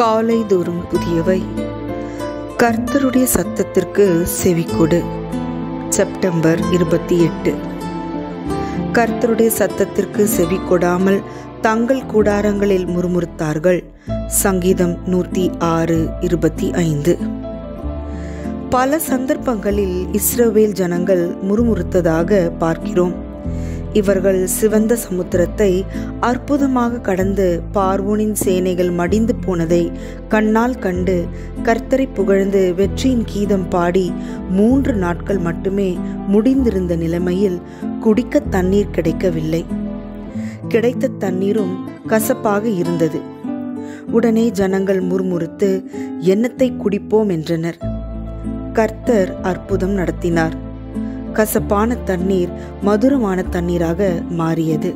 காலைதோறும் புதியவை கர்த்தருடைய சத்தத்திற்கு செவிக்கொடு செப்டம்பர் இருபத்தி எட்டு கர்த்தருடைய சத்தத்திற்கு செவி கொடாமல் தங்கள் கூடாரங்களில் முறுமுறுத்தார்கள் சங்கீதம் நூற்றி ஆறு இருபத்தி ஐந்து பல சந்தர்ப்பங்களில் இஸ்ரவேல் ஜனங்கள் முறுமுறுத்ததாக பார்க்கிறோம் இவர்கள் சிவந்த சமுத்திரத்தை அற்புதமாக கடந்து பார்வோனின் சேனைகள் மடிந்து போனதை கண்ணால் கண்டு கர்த்தரை புகழ்ந்து வெற்றியின் கீதம் பாடி மூன்று நாட்கள் மட்டுமே முடிந்திருந்த நிலைமையில் குடிக்க தண்ணீர் கிடைக்கவில்லை கிடைத்த தண்ணீரும் கசப்பாக இருந்தது உடனே ஜனங்கள் முறுமுறுத்து எண்ணத்தை குடிப்போம் என்றனர் கர்த்தர் அற்புதம் நடத்தினார் கசப்பான தண்ணீர் மதுரமான தண்ணீராக மாறியது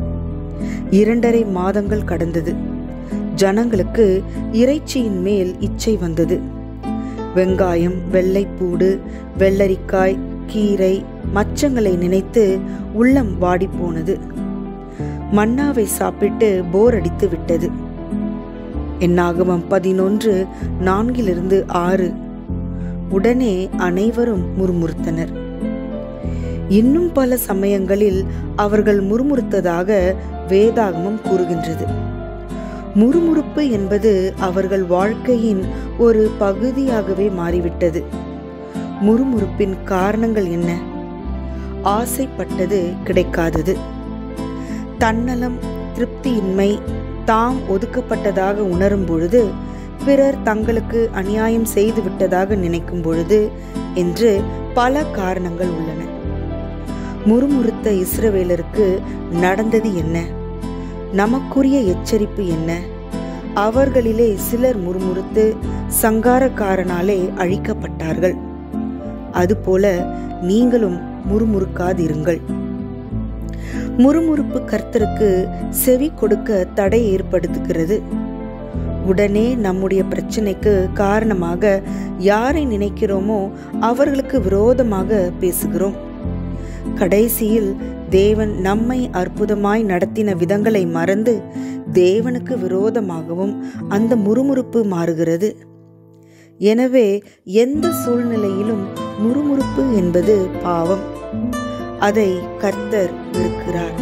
இரண்டரை மாதங்கள் கடந்தது ஜனங்களுக்கு இறைச்சியின் மேல் இச்சை வந்தது வெங்காயம் வெள்ளைப்பூடு வெள்ளரிக்காய் கீரை மச்சங்களை நினைத்து உள்ளம் வாடிப்போனது மன்னாவை சாப்பிட்டு போர் அடித்து விட்டது என்னாகமம் பதினொன்று நான்கிலிருந்து ஆறு உடனே அனைவரும் முறுமுறுத்தனர் இன்னும் பல சமயங்களில் அவர்கள் முறுமுறுத்ததாக வேதாகமம் கூறுகின்றது முறுமுறுப்பு என்பது அவர்கள் வாழ்க்கையின் ஒரு பகுதியாகவே மாறிவிட்டது முறுமுறுப்பின் காரணங்கள் என்ன ஆசைப்பட்டது கிடைக்காதது தன்னலம் திருப்தியின்மை தாம் ஒதுக்கப்பட்டதாக உணரும் பொழுது பிறர் தங்களுக்கு அநியாயம் செய்து விட்டதாக நினைக்கும் பொழுது என்று பல காரணங்கள் உள்ளன முறுமுறுத்த இஸ்ரவேலருக்கு நடந்தது என்ன நமக்குரிய எச்சரிப்பு என்ன அவர்களிலே சிலர் முறுமுறுத்து சங்காரக்காரனாலே அழிக்கப்பட்டார்கள் அதுபோல நீங்களும் முறுமுறுக்காதிருங்கள் முறுமுறுப்பு கர்த்தருக்கு செவி கொடுக்க தடை ஏற்படுத்துகிறது உடனே நம்முடைய பிரச்சனைக்கு காரணமாக யாரை நினைக்கிறோமோ அவர்களுக்கு விரோதமாக பேசுகிறோம் கடைசியில் தேவன் நம்மை அற்புதமாய் நடத்தின விதங்களை மறந்து தேவனுக்கு விரோதமாகவும் அந்த முறுமுறுப்பு மாறுகிறது எனவே எந்த சூழ்நிலையிலும் முறுமுறுப்பு என்பது பாவம் அதை கர்த்தர் வெறுக்கிறார்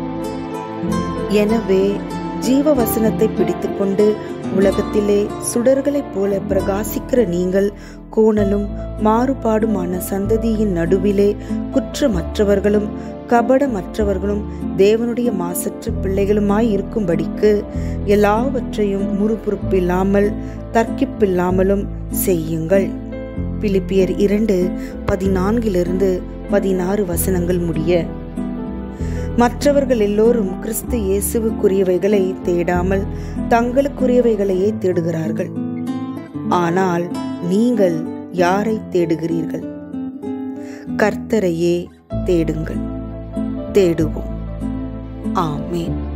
எனவே ஜீவ வசனத்தை பிடித்துக்கொண்டு உலகத்திலே சுடர்களைப் போல பிரகாசிக்கிற நீங்கள் கோணலும் மாறுபாடுமான சந்ததியின் நடுவிலே குற்றமற்றவர்களும் கபடமற்றவர்களும் தேவனுடைய மாசற்ற பிள்ளைகளுமாய் இருக்கும்படிக்கு எல்லாவற்றையும் முறுபுறுப்பில்லாமல் தர்க்கிப்பில்லாமலும் செய்யுங்கள் பிலிப்பியர் இரண்டு பதினான்கிலிருந்து பதினாறு வசனங்கள் முடிய மற்றவர்கள் எல்லோரும் கிறிஸ்து இயேசுவுக்குரியவைகளை தேடாமல் தங்களுக்குரியவைகளையே தேடுகிறார்கள் ஆனால் நீங்கள் யாரை தேடுகிறீர்கள் கர்த்தரையே தேடுங்கள் தேடுவோம் ஆமேன்